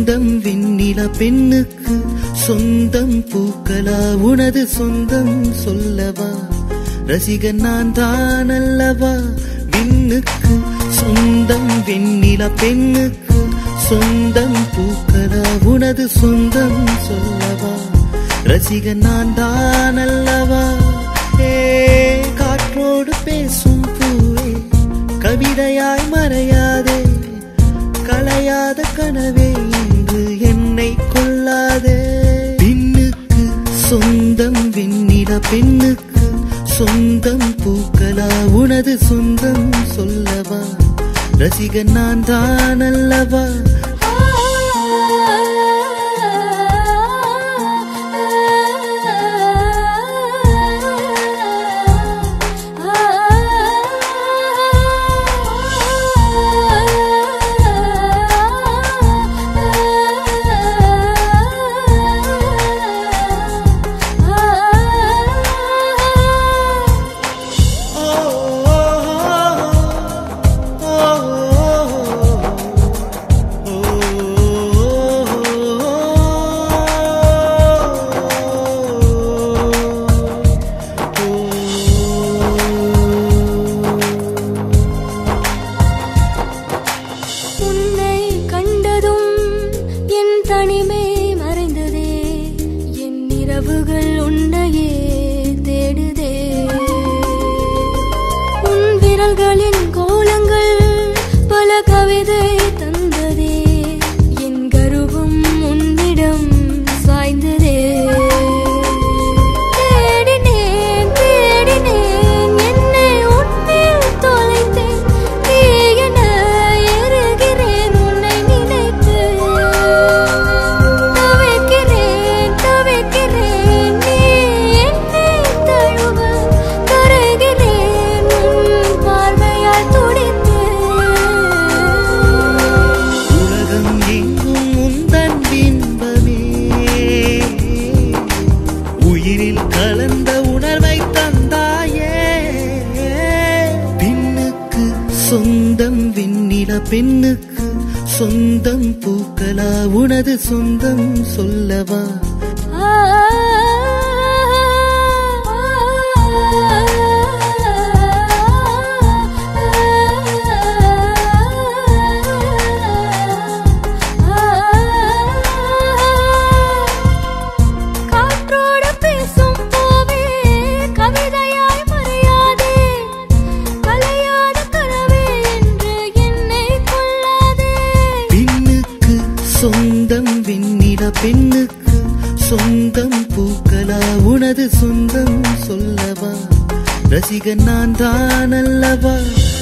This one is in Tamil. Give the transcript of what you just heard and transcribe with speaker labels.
Speaker 1: சொந்தம் விண்ணில பெண்ணுக்கு சொந்தம் பூக்களா உனது சொந்தம் சொல்லவா ரசிகன் நான் தான் அல்லவா விண்ணுக்கு சொந்தம் வெண்ணில பெண்ணுக்கு சொந்தம் பூக்களா உனது சொந்தம் சொல்லவா ரசிகன் நான் தான் அல்லவா ஏ காற்றோடு பேசும் பூவே கவிதையாய் மறையாதே கலையாத கனவே இன்று என்னை கொள்ளாதே பின்னுக்கு சொந்தம் விண்ணிட பெண்ணுக்கு சொந்தம் பூக்களா உனது சொந்தம் சொல்லவா ரசிகன் நான் தான் அல்லவா
Speaker 2: உன்னை கண்டதும் என் தனிமை மறைந்ததே என் இரவுகள் உன்னையே தேடுதே உன் விரல்களின் கோலங்கள் பல கவிதை தந்ததே என் கருவும் உன்னிடம் சாய்ந்ததே தேடினேன் தேடினேன் என்னை உன்னில் தொலைத்தேன் நீ என எருகிறேன் உன்னை நினைத்து தவிக்கிறேன் தவிக்கிறேன் நீ என்னை தழுவ கரைகிறேன் உன் பார்வையால் துடித்து
Speaker 1: உலகம் எங்கும் உந்தன் பின்பமே உயிரில் கலந்த உணர்வை தந்தாயே பின்னுக்கு சொந்தம் விண்ணில பெண்ணுக்கு சொந்தம் பூக்களா உனது சொந்தம் சொல்லவா
Speaker 2: காற்றோடு பேசும் பூவே கவிதையாய் மறையாதே கலையாத கனவே என்று என்னை கொள்ளாதே
Speaker 1: பின்னுக்கு சொந்தம் விண்ணில பெண்ணுக்கு சொந்தம் பூக்களா உனது சொந்தம் சொல்லவா ரசிகன் நான் தான் அல்லவா